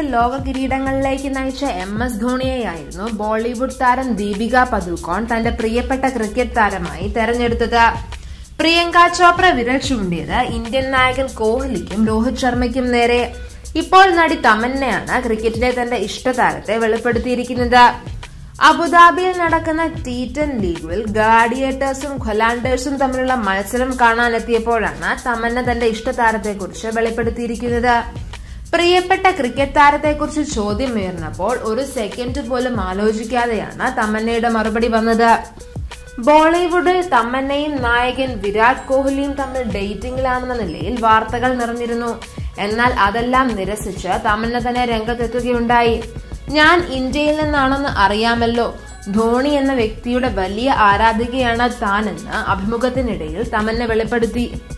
പതിനെട്ട് ലോക കിരീടങ്ങളിലേക്ക് നയിച്ച എം എസ് ധോണിയെയായിരുന്നു ബോളിവുഡ് താരം ദീപിക പദുക്കോൺ തന്റെ പ്രിയപ്പെട്ട ക്രിക്കറ്റ് താരമായി തെരഞ്ഞെടുത്തത് പ്രിയങ്ക ചോപ്ര വിരൽ ചൂണ്ടിയത് ഇന്ത്യൻ നായകൻ കോഹ്ലിക്കും രോഹിത് ശർമ്മയ്ക്കും നേരെ ഇപ്പോൾ നടി തമന്നയാണ് ക്രിക്കറ്റിലെ തന്റെ ഇഷ്ടതാരത്തെ വെളിപ്പെടുത്തിയിരിക്കുന്നത് അബുദാബിയിൽ നടക്കുന്ന ടി ടെൻ ലീഗിൽ ഗാഡിയേറ്റേഴ്സും ഖൊലാൻഡേഴ്സും തമ്മിലുള്ള മത്സരം കാണാനെത്തിയപ്പോഴാണ് തമന്ന തന്റെ ഇഷ്ടതാരത്തെക്കുറിച്ച് വെളിപ്പെടുത്തിയിരിക്കുന്നത് പ്രിയപ്പെട്ട ക്രിക്കറ്റ് താരത്തെക്കുറിച്ച് ചോദ്യം ഉയർന്നപ്പോൾ ഒരു സെക്കൻഡ് പോലും ആലോചിക്കാതെയാണ് തമന്നയുടെ മറുപടി വന്നത് ബോളിവുഡിൽ തമ്മന്നയും നായകൻ വിരാട് കോഹ്ലിയും തമ്മിൽ ഡേറ്റിംഗിലാണെന്ന നിലയിൽ വാർത്തകൾ നിറഞ്ഞിരുന്നു എന്നാൽ അതെല്ലാം നിരസിച്ച് തമന്ന തന്നെ രംഗത്തെത്തുകയുണ്ടായി ഞാൻ ഇന്ത്യയിൽ നിന്നാണെന്ന് അറിയാമല്ലോ ധോണി എന്ന വ്യക്തിയുടെ വലിയ ആരാധികയാണ് താനെന്ന് അഭിമുഖത്തിനിടയിൽ തമന്ന വെളിപ്പെടുത്തി